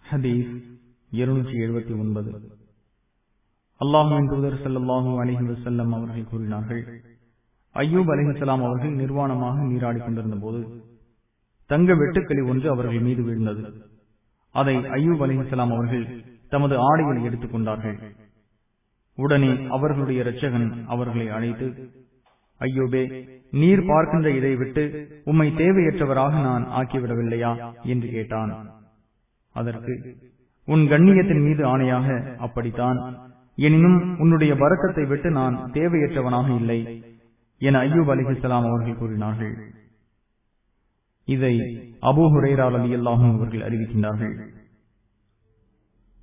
ஹதீஸ் இருநூற்றி எழுபத்தி ஒன்பது அல்லாஹுவின் தூதர் ஸல்லல்லாஹு அலைஹி வஸல்லம் அவர்கள் கூறினார்கள் ஐயூப் அலைஹிஸ்ஸலாம் அவர்கள் நிர்வாணமாக நீராடிக் கொண்டிருந்த போது தங்க வெட்டுக்களி ஒன்று அவர்கள் மீது விழுந்தது அதை ஐயூப் அலைஹிஸ்ஸலாம் அவர்கள் தமது ஆடையில் எடுத்துக் கொண்டார்கள் உடனே அவர்களுடைய இரட்சகன் அவர்களை அழைத்து ஐயோபே நீர் பார்க்கின்ற இதை விட்டு உம்மை தேவையற்றவராக நான் ஆக்கிவிடவில்லையா என்று கேட்டான் அதற்கு உன் கண்ணியத்தின் மீது ஆணையாக அப்படித்தான் எனினும் உன்னுடைய வரக்கத்தை விட்டு நான் தேவையற்றவனாக இல்லை என ஐயூப் அலிஹிஸ்லாம் அவர்கள் கூறினார்கள் இதை அபூ ஹுரேரா அலி அல்லாஹும் அவர்கள் அறிவிக்கின்றார்கள்